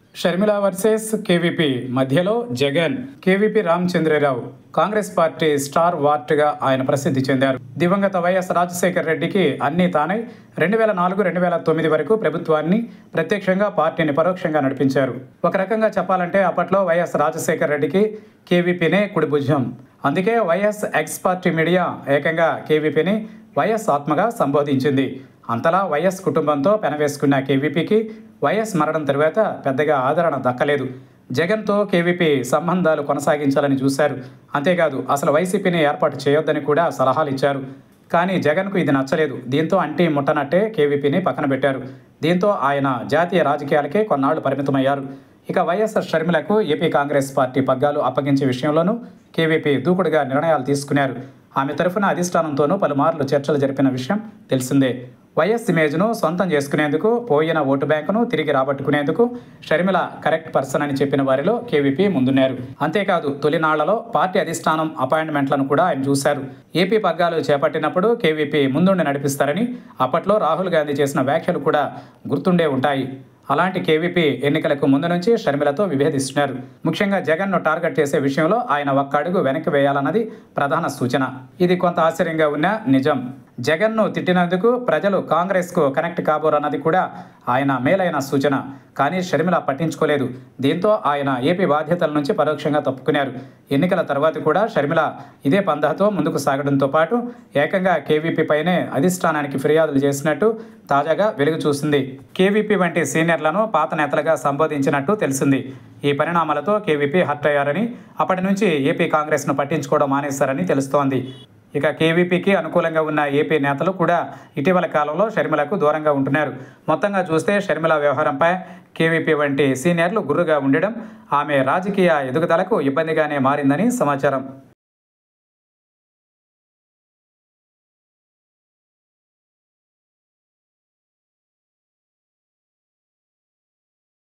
Sharmila versus KVP మధ్యలో Jagan KVP Ramachandrarao Congress party star వార్ట్గా ఆయన ప్రసిద్ధి చెందారు దివంగత వైఎస్ రాజశేఖర్ రెడ్డికి అన్నీ తానై రెండు వేల నాలుగు రెండు వేల తొమ్మిది వరకు ప్రభుత్వాన్ని ప్రత్యక్షంగా పార్టీని పరోక్షంగా నడిపించారు ఒక రకంగా చెప్పాలంటే అప్పట్లో వైఎస్ రాజశేఖర్ రెడ్డికి కేవీపీనే కుడి భుజం అందుకే వైఎస్ ఎక్స్ పార్టీ మీడియా ఏకంగా కేవీపీని వైఎస్ ఆత్మగా సంబోధించింది అంతలా వైఎస్ కుటుంబంతో పెనవేసుకున్న కేవీపీకి వైఎస్ మరణం తరువాత పెద్దగా ఆదరణ దక్కలేదు జగన్తో కేవీపీ సంబంధాలు కొనసాగించాలని చూశారు అంతేకాదు అసలు వైసీపీని ఏర్పాటు చేయొద్దని కూడా సలహాలు ఇచ్చారు కానీ జగన్కు ఇది నచ్చలేదు దీంతో అంటి ముట్టనట్టే కేవీపీని పక్కన పెట్టారు దీంతో ఆయన జాతీయ రాజకీయాలకే కొన్నాళ్లు పరిమితమయ్యారు ఇక వైఎస్ఆర్ షర్మిలకు ఏపీ కాంగ్రెస్ పార్టీ పగ్గాలు అప్పగించే విషయంలోనూ కేవీపీ దూకుడుగా నిర్ణయాలు తీసుకున్నారు ఆమె తరఫున అధిష్టానంతోనూ పలుమార్లు చర్చలు జరిపిన విషయం తెలిసిందే వైఎస్ ఇమేజ్ను సొంతం చేసుకునేందుకు పోయిన ఓటు బ్యాంకును తిరిగి రాబట్టుకునేందుకు షర్మిల కరెక్ట్ పర్సన్ అని చెప్పిన వారిలో కేవీపీ ముందున్నారు అంతేకాదు తొలినాళ్లలో పార్టీ అధిష్టానం అపాయింట్మెంట్లను కూడా ఆయన చూశారు ఏపీ పగ్గాలు చేపట్టినప్పుడు కేవీపీ ముందుండి నడిపిస్తారని అప్పట్లో రాహుల్ గాంధీ చేసిన వ్యాఖ్యలు కూడా గుర్తుండే ఉంటాయి అలాంటి కేవీపీ ఎన్నికలకు ముందు నుంచి షర్మిలతో విభేదిస్తున్నారు ముఖ్యంగా జగన్ను టార్గెట్ చేసే విషయంలో ఆయన ఒక్క అడుగు వెనక్కి వేయాలన్నది ప్రధాన సూచన ఇది కొంత ఆశ్చర్యంగా ఉన్న నిజం జగన్ను తిట్టినందుకు ప్రజలు కాంగ్రెస్కు కనెక్ట్ కాబోరన్నది కూడా ఆయన మేలైన సూచన కానీ షర్మిల పట్టించుకోలేదు దీంతో ఆయన ఏపీ బాధ్యతల నుంచి పరోక్షంగా తప్పుకున్నారు ఎన్నికల తర్వాత కూడా షర్మిల ఇదే పందాతో ముందుకు సాగడంతో పాటు ఏకంగా కేవీపీ పైనే అధిష్టానానికి ఫిర్యాదులు చేసినట్టు తాజాగా వెలుగు చూసింది కేవీపీ వంటి సీనియర్లను పాత నేతలుగా సంబోధించినట్టు తెలిసింది ఈ పరిణామాలతో కేవీపీ హర్ట్ అయ్యారని అప్పటి నుంచి ఏపీ కాంగ్రెస్ను పట్టించుకోవడం మానేశారని తెలుస్తోంది ఇక కేవీపీకి అనుకూలంగా ఉన్న ఏపీ నేతలు కూడా ఇటీవల కాలంలో షర్మిలకు దూరంగా ఉంటున్నారు మొత్తంగా చూస్తే షర్మిల వ్యవహారంపై కేవీపీ వంటి సీనియర్లు గుర్రుగా ఉండడం ఆమె రాజకీయ ఎదుగుదలకు ఇబ్బందిగానే మారిందని సమాచారం